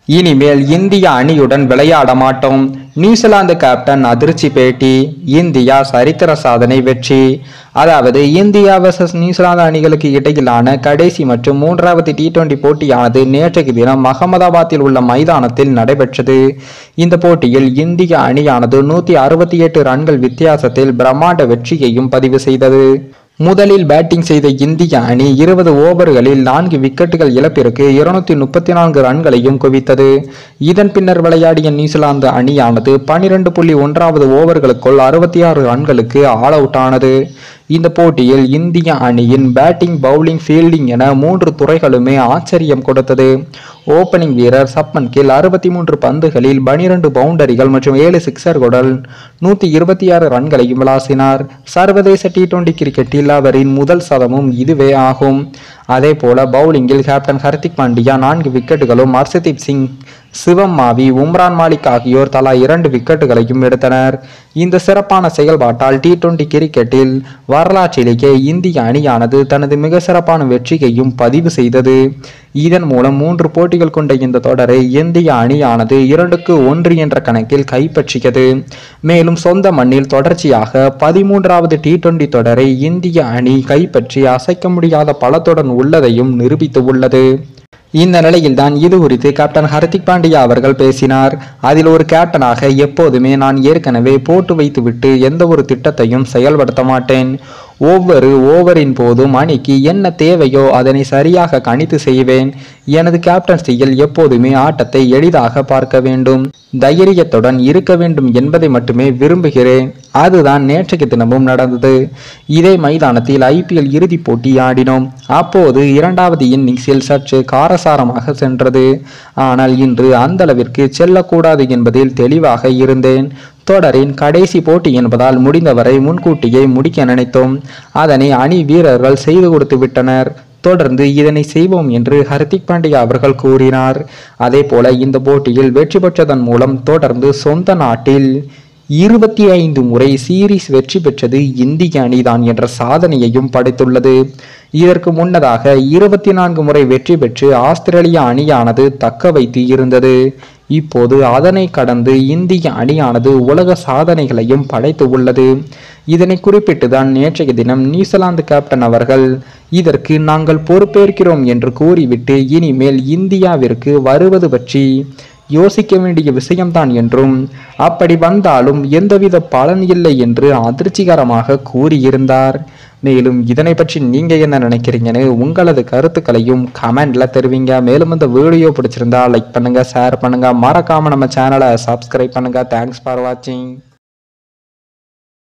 இனிமேல் இந்திய அணியுடன் விளையாட மாட்டோம் நியூசிலாந்து கேப்டன் அதிர்ச்சி பேட்டி இந்தியா சரித்திர சாதனை வெற்றி அதாவது இந்தியா வர்சஸ் நியூசிலாந்து அணிகளுக்கு இடையிலான கடைசி மற்றும் மூன்றாவது டி டுவெண்டி போட்டியானது நேற்றைக்கு தினம் அகமதாபாத்தில் உள்ள மைதானத்தில் நடைபெற்றது இந்த போட்டியில் இந்திய அணியானது நூத்தி அறுபத்தி எட்டு ரன்கள் வித்தியாசத்தில் பிரம்மாண்ட வெற்றியையும் பதிவு செய்தது முதலில் பேட்டிங் செய்த இந்திய அணி இருபது ஓவர்களில் நான்கு விக்கெட்டுகள் இழப்பிற்கு இருநூத்தி முப்பத்தி நான்கு ரன்களையும் குவித்தது இதன் பின்னர் விளையாடிய நியூசிலாந்து அணியானது பனிரெண்டு புள்ளி ஒன்றாவது ஓவர்களுக்குள் அறுபத்தி ஆறு ரன்களுக்கு ஆல் அவுட் ஆனது இந்த போட்டியில் இந்திய அணியின் பேட்டிங் பவுலிங் ஃபீல்டிங் என மூன்று துறைகளுமே ஆச்சரியம் கொடுத்தது ஓபனிங் வீரர் சப்மன் கில் அறுபத்தி மூன்று பந்துகளில் பனிரெண்டு பவுண்டரிகள் மற்றும் ஏழு சிக்சர்களுடன் நூத்தி இருபத்தி ஆறு ரன்களையும் விளாசினார் சர்வதேச டி டுவெண்டி கிரிக்கெட்டில் அவரின் முதல் சதமும் இதுவே ஆகும் அதே போல பவுலிங்கில் கேப்டன் ஹர்திக் பாண்டியா நான்கு விக்கெட்டுகளும் ஹர்ஷதீப் சிங் சிவம் மாவி உம்ரான் மாலிக் ஆகியோர் தலா இரண்டு விக்கெட்டுகளையும் எடுத்தனர் இந்த சிறப்பான செயல்பாட்டால் டி டுவெண்டி கிரிக்கெட்டில் வரலாற்றிலேயே இந்திய அணியானது தனது மிக சிறப்பான வெற்றியையும் பதிவு செய்தது இதன் மூலம் மூன்று போட்டிகள் கொண்ட இந்த தொடரை இந்திய அணியானது இரண்டுக்கு ஒன்று என்ற கணக்கில் கைப்பற்றியது மேலும் சொந்த மண்ணில் தொடர்ச்சியாக பதிமூன்றாவது டி டுவெண்டி தொடரை இந்திய அணி கைப்பற்றி அசைக்க முடியாத பலத்துடன் உள்ளதையும் நிரூபித்து உள்ளது இந்த நிலையில்தான் இது குறித்து கேப்டன் ஹர்திக் பாண்டியா அவர்கள் பேசினார் அதில் ஒரு கேப்டனாக எப்போதுமே நான் ஏற்கனவே போட்டு வைத்துவிட்டு எந்த ஒரு திட்டத்தையும் செயல்படுத்த மாட்டேன் ஒவ்வொரு ஓவரின் போதும் அணிக்கு என்ன தேவையோ அதனை சரியாக கணித்து செய்வேன் எனது கேப்டன்சியில் எப்போதுமே ஆட்டத்தை எளிதாக பார்க்க வேண்டும் தைரியத்துடன் இருக்க வேண்டும் என்பதை மட்டுமே விரும்புகிறேன் அதுதான் நேற்றைக்கு தினமும் நடந்தது இதே மைதானத்தில் ஐபிஎல் இறுதிப் போட்டி ஆடினோம் அப்போது இரண்டாவது இன்னிங்ஸில் சற்று காரசாரமாக சென்றது ஆனால் இன்று அந்த அளவிற்கு செல்லக்கூடாது என்பதில் தெளிவாக இருந்தேன் தொடரின் கடைசி போட்டி என்பதால் முடிந்தவரை முன்கூட்டியே முடிக்க நினைத்தோம் அதனை அணி வீரர்கள் செய்து கொடுத்து விட்டனர் தொடர்ந்து இதனை செய்வோம் என்று ஹர்திக் பாண்டியா அவர்கள் கூறினார் அதே போல இந்த போட்டியில் வெற்றி பெற்றதன் மூலம் தொடர்ந்து சொந்த நாட்டில் இருபத்தி ஐந்து முறை சீரீஸ் வெற்றி பெற்றது இந்திய அணிதான் என்ற சாதனையையும் படைத்துள்ளது இதற்கு முன்னதாக இருபத்தி நான்கு முறை வெற்றி பெற்று ஆஸ்திரேலிய அணியானது தக்க வைத்து இருந்தது இப்போது அதனை கடந்து இந்திய அணியானது உலக சாதனைகளையும் படைத்து உள்ளது இதனை குறிப்பிட்டுதான் நேற்றைய தினம் நியூசிலாந்து கேப்டன் அவர்கள் இதற்கு நாங்கள் பொறுப்பேற்கிறோம் என்று கூறிவிட்டு இனிமேல் இந்தியாவிற்கு வருவது பற்றி யோசிக்க வேண்டிய விஷயம்தான் என்றும் அப்படி வந்தாலும் எந்தவித பலன் இல்லை என்று அதிர்ச்சிகரமாக கூறியிருந்தார் மேலும் இதனை பற்றி நீங்க என்ன நினைக்கிறீங்கன்னு உங்களது கருத்துக்களையும் கமெண்ட்ல தெரிவிங்க மேலும் இந்த வீடியோ பிடிச்சிருந்தா லைக் பண்ணுங்க ஷேர் பண்ணுங்க மறக்காம நம்ம சேனலை சப்ஸ்கிரைப் பண்ணுங்க தேங்க்ஸ் ஃபார் வாட்சிங்